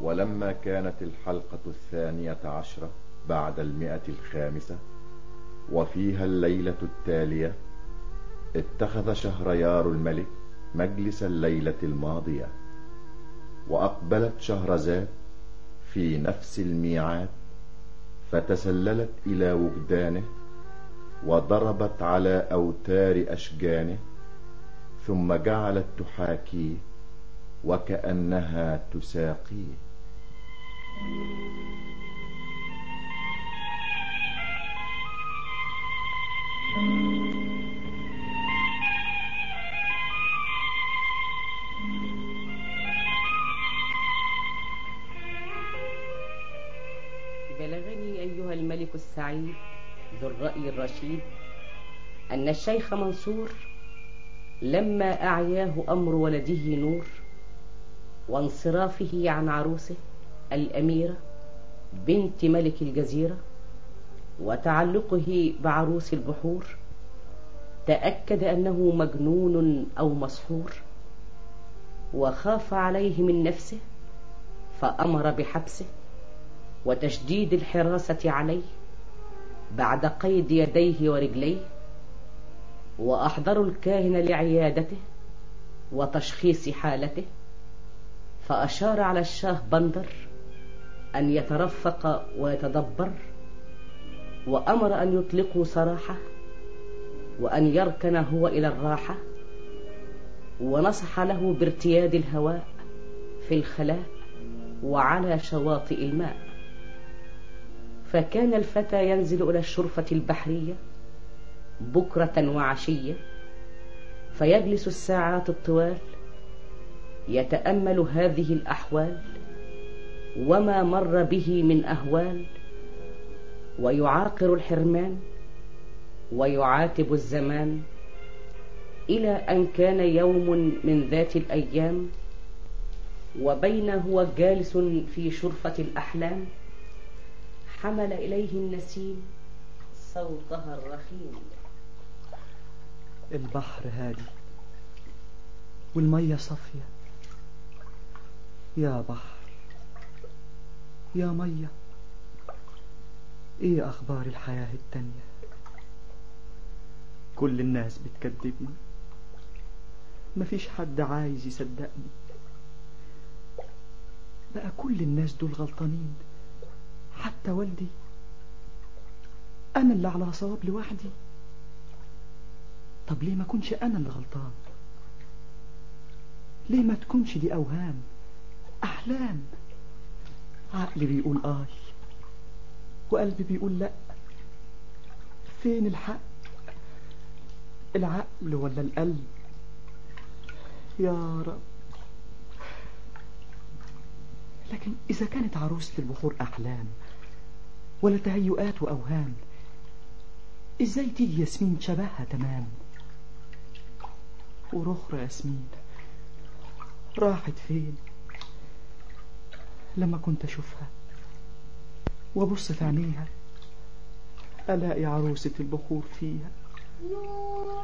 ولما كانت الحلقة الثانية عشرة بعد المئة الخامسة وفيها الليلة التالية اتخذ شهريار الملك مجلس الليلة الماضية وأقبلت شهرزاد في نفس الميعاد فتسللت إلى وجدانه وضربت على أوتار أشجانه ثم جعلت تحاكيه وكأنها تساقيه بلغني أيها الملك السعيد ذو الرأي الرشيد أن الشيخ منصور لما أعياه أمر ولده نور وانصرافه عن عروسه الأميرة بنت ملك الجزيرة وتعلقه بعروس البحور تأكد أنه مجنون أو مسحور وخاف عليه من نفسه فأمر بحبسه وتشديد الحراسة عليه بعد قيد يديه ورجليه وأحضروا الكاهن لعيادته وتشخيص حالته فأشار على الشاه بندر أن يترفق ويتدبر وأمر أن يطلقوا سراحه وأن يركن هو إلى الراحة ونصح له بارتياد الهواء في الخلاء وعلى شواطئ الماء فكان الفتى ينزل إلى الشرفة البحرية بكرة وعشية فيجلس الساعات الطوال يتأمل هذه الأحوال وما مر به من أهوال ويعاقر الحرمان ويعاتب الزمان إلى أن كان يوم من ذات الأيام وبين هو جالس في شرفة الأحلام حمل إليه النسيم صوتها الرخيم البحر هادي والمية صافية يا بحر يا مية ايه اخبار الحياة التانية كل الناس بتكذبني مفيش حد عايز يصدقني بقى كل الناس دول غلطانين حتى والدي انا اللي على صواب لوحدي طب ليه ما كنش انا اللي غلطان ليه ما تكونش دي اوهام احلام عقلي بيقول آه وقلبي بيقول لا فين الحق العقل ولا القلب يا رب لكن إذا كانت عروسة البخور أحلام ولا تهيؤات وأوهام إزاي تيجي ياسمين شبهها تمام ورخرة ياسمين راحت فين لما كنت أشوفها وأبص في عينيها ألاقي عروسة البخور فيها نور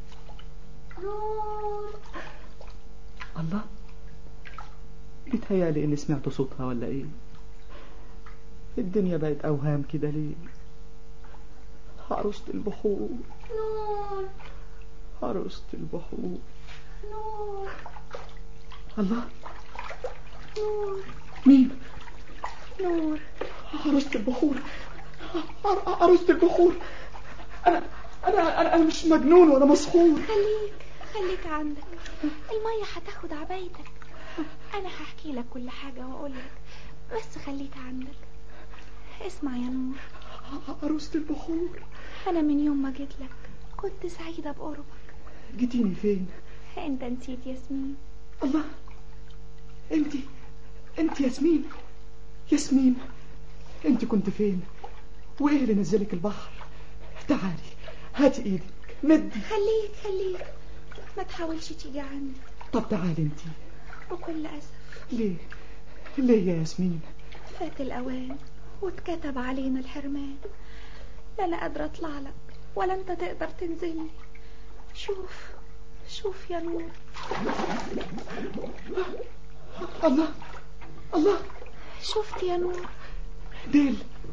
نور الله بيتهيألي إني سمعت صوتها ولا إيه الدنيا بقت أوهام كده ليه عروسة البخور نور عروسة البحور نور الله نور مين نور عروسة البخور عر- عروسة البخور أنا أنا أنا, أنا مش مجنون ولا مسحور خليك خليك عندك المية هتاخد عبايتك انا هحكي لك كل حاجة واقول لك بس خليك عندك اسمع يا نور عروسة البخور انا من يوم ما جيت لك كنت سعيدة بقربك جيتيني فين انت نسيت ياسمين الله انت انت ياسمين ياسمين انت كنت فين وايه اللي نزلك البحر تعالي هاتي ايدك مدي خليك خليك ما تحاولش تيجي عندي طب تعالي انت بكل اسف ليه ليه يا ياسمين فات الاوان واتكتب علينا الحرمان لا انا قادرة اطلع لك ولا انت تقدر تنزلي شوف شوف يا نور الله الله شفت يا نور ديل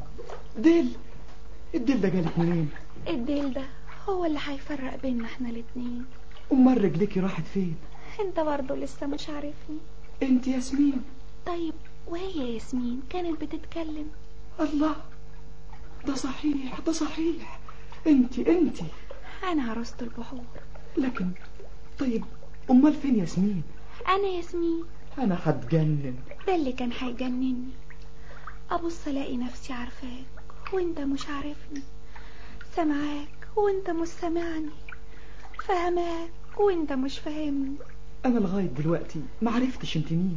ديل الديل ده جالك منين الديل ده هو اللي هيفرق بيننا احنا الاتنين امال رجليكي راحت فين انت برضه لسه مش عارفني انت ياسمين طيب وهي ياسمين كانت بتتكلم الله ده صحيح ده صحيح انت انت انا عروسة البحور لكن طيب امال فين ياسمين انا ياسمين انا هتجنن ده اللي كان هيجنني ابص الاقي نفسي عارفاك وانت مش عارفني سامعاك وانت مش سامعني فاهماك وانت مش فاهمني انا لغايه دلوقتي ما عرفتش انت مين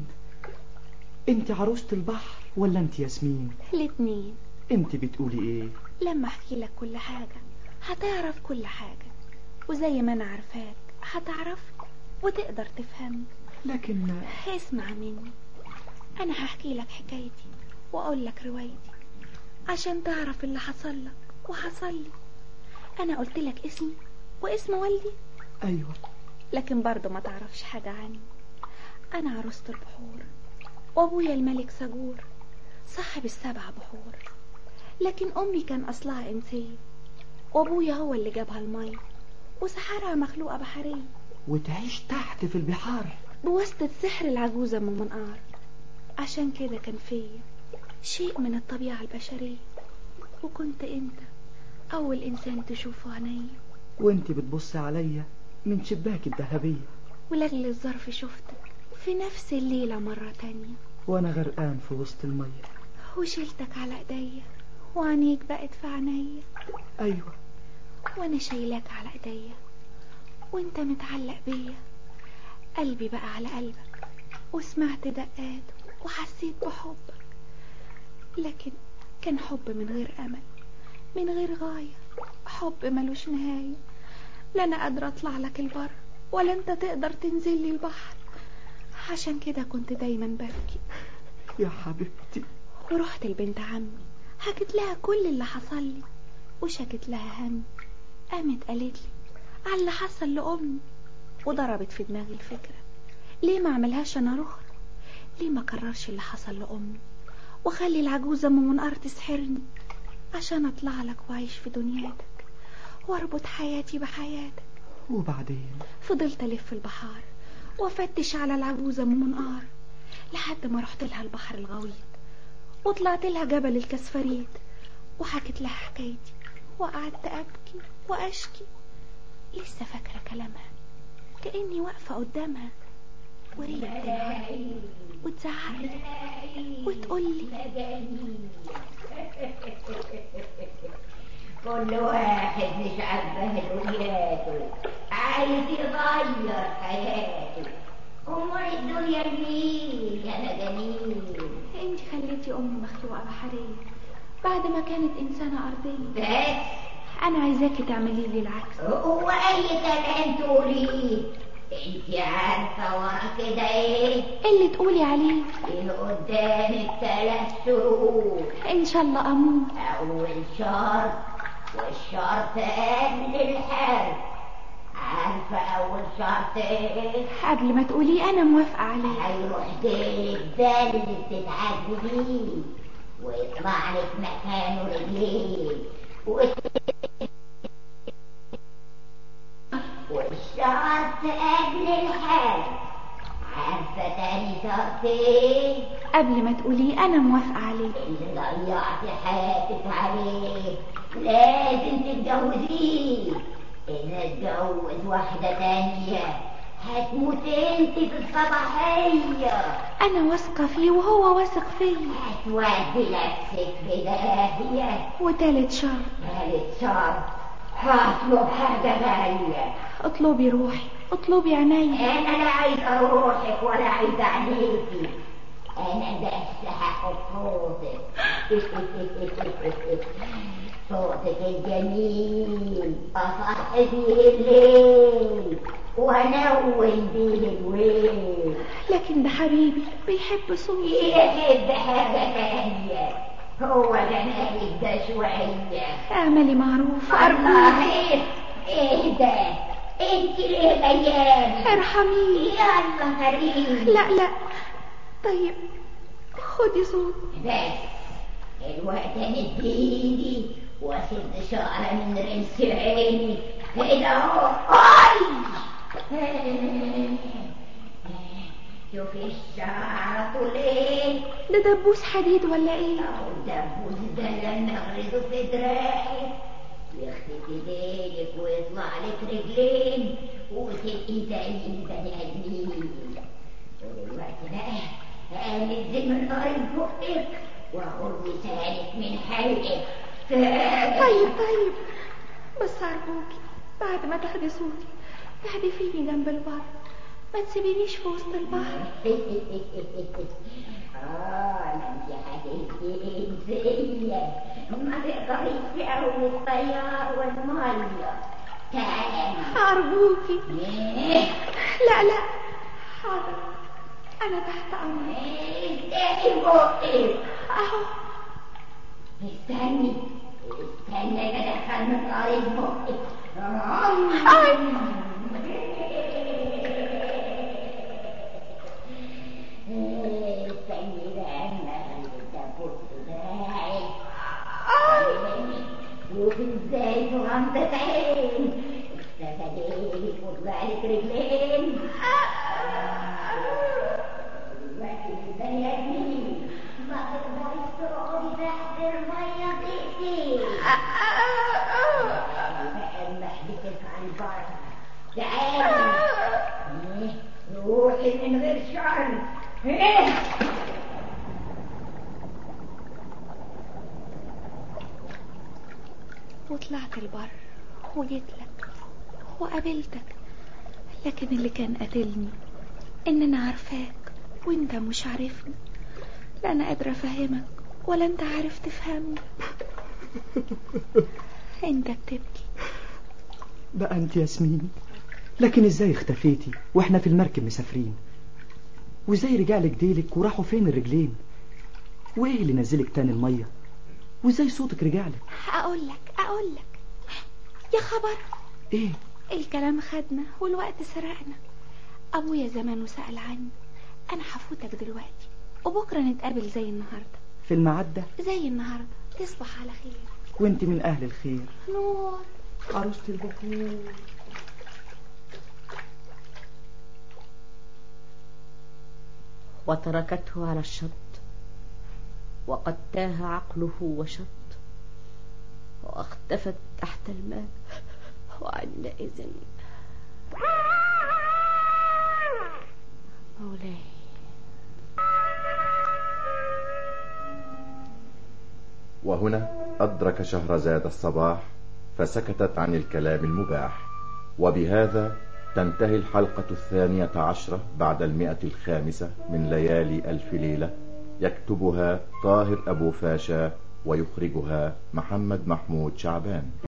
انت عروسة البحر ولا انت ياسمين الاتنين انت بتقولي ايه لما احكي لك كل حاجة هتعرف كل حاجة وزي ما انا عارفاك هتعرفني وتقدر تفهمني لكن اسمع مني انا هحكي لك حكايتي واقول لك روايتي عشان تعرف اللي حصل لك وحصل لي انا قلت لك اسمي واسم والدي ايوه لكن برضه ما تعرفش حاجة عني انا عروسة البحور وابويا الملك سجور صاحب السبع بحور لكن امي كان اصلها انسية وابويا هو اللي جابها المية وسحرها مخلوقة بحرية وتعيش تحت في البحار بواسطة سحر العجوزة من منقار عشان كده كان فيا شيء من الطبيعة البشرية وكنت انت اول انسان تشوفه عينيا وانت بتبصي عليا من شباك الذهبية ولأجل الظرف شفتك في نفس الليلة مرة تانية وانا غرقان في وسط المية وشلتك على ايديا وعينيك بقت في عينيا ايوه وانا شايلاك على ايديا وانت متعلق بيا قلبي بقى على قلبك وسمعت دقاته وحسيت بحبك لكن كان حب من غير امل من غير غاية حب ملوش نهاية لا انا قادرة اطلع لك البر ولا انت تقدر تنزل لي البحر عشان كده كنت دايما ببكي يا حبيبتي ورحت لبنت عمي حكيت لها كل اللي حصل لي وشكت لها همي قامت قالت لي على اللي حصل لأمي وضربت في دماغي الفكرة ليه ما اعملهاش انا رخر ليه ما كررش اللي حصل لأمي وخلي العجوزة ام منقار تسحرني عشان اطلع لك واعيش في دنياتك واربط حياتي بحياتك وبعدين فضلت الف البحار وافتش على العجوزة ام منقار لحد ما رحت لها البحر الغويط وطلعت لها جبل الكسفريت وحكيت لها حكايتي وقعدت ابكي واشكي لسه فاكره كلامها كاني واقفه قدامها وهي بتنهاري وتزعقلي وتقولي كل واحد مش عاجباه دنياته عايز يغير حياته امور الدنيا جميل يا مجانين انت خليتي امي مخلوقه بحريه بعد ما كانت انسانه ارضيه بس انا عايزاكي تعملي لي العكس هو اي كلام تقوليه انت عارفه ورا كده ايه اللي تقولي عليه اللي قدامك ثلاث شروط ان شاء الله اموت اول شرط والشرط قبل الحرب عارفه اول شرط ايه قبل ما تقولي انا موافقه عليه هيروح ديلك ده اللي بتتعدي بيه ويطلع لك مكانه رجليك وت- والشرط قبل الحرب عارفه تاني شرط ايه قبل ما تقولي انا موافقه عليه اللي ضيعت حياتك عليه لازم تتجوزيه إذا اتجوز واحدة تانية هتموت انت في الصباحية انا واثقه فيه وهو واثق فيا هتودي نفسك في داهية وتالت شرط ثالث شرط هطلب حاجة غالية اطلبي روحي اطلبي عينيا أنا لا عايزة روحك ولا عايزة عينيكي أنا بس هاخد صوتك صوتك الجميل أصحي بيه الليل وأنون بيه الويل لكن ده حبيبي بيحب صوتي يحب حاجة تانية هو جمالك ده شوية اعملي معروف الله ارجوك ايه ايه ده انت ليه بيان ارحميني يلا كريم لا لا طيب خدي صوت بس الوقت نديني واسد شعر من رمس عيني كده اهو اي شوفي الشعر طولين ده دبوس حديد ولا ايه او الدبوس ده لما اغرزه في دراعي يخفي ايديك ويطلع لك رجلين وتبقي زي البني ادمين ودلوقتي بقى هنزل من نار بقك واخد لسانك من حلقك طيب طيب بس ارجوكي بعد ما تاخدي صوتي تحدفيني جنب البر ما تسيبينيش في وسط البحر اه ما انت حكيتي انسيه ما تقدريش تقومي الطيار والميه تعالي ارجوكي ايه لا لا حاضر انا تحت امرك افتحي بقك اهو استني استني انا ادخل من طريق بقك استني بقى اما الدبوس دراعي شوفي ازاي مغمضة عين استفاديلك وطلع لك رجلين دلوقتي البني ادمين ما تقدريش تقعدي تحت المية دقيقتين بقى محبسك عن البر تعالي إيه؟ روحي من غير شر إيه؟ وطلعت البر وجيت لك وقابلتك لكن اللي كان قاتلني ان انا عارفاك وانت مش عارفني لا انا قادره افهمك ولا انت عارف تفهمني انت بتبكي بقى انت ياسمين لكن ازاي اختفيتي واحنا في المركب مسافرين وازاي رجعلك ديلك وراحوا فين الرجلين وايه اللي نزلك تاني الميه وازاي صوتك رجعلك اقول لك اقول لك يا خبر ايه الكلام خدنا والوقت سرقنا ابويا زمان وسأل عني انا هفوتك دلوقتي وبكره نتقابل زي النهارده في المعدة زي النهارده تصبح على خير وانت من اهل الخير نور عروسة البخور وتركته على الشط وقد تاه عقله وشط واختفت تحت الماء وعندئذ مولاي وهنا أدرك شهرزاد الصباح فسكتت عن الكلام المباح وبهذا تنتهي الحلقة الثانية عشرة بعد المئة الخامسة من ليالي ألف ليلة يكتبها طاهر أبو فاشا ويخرجها محمد محمود شعبان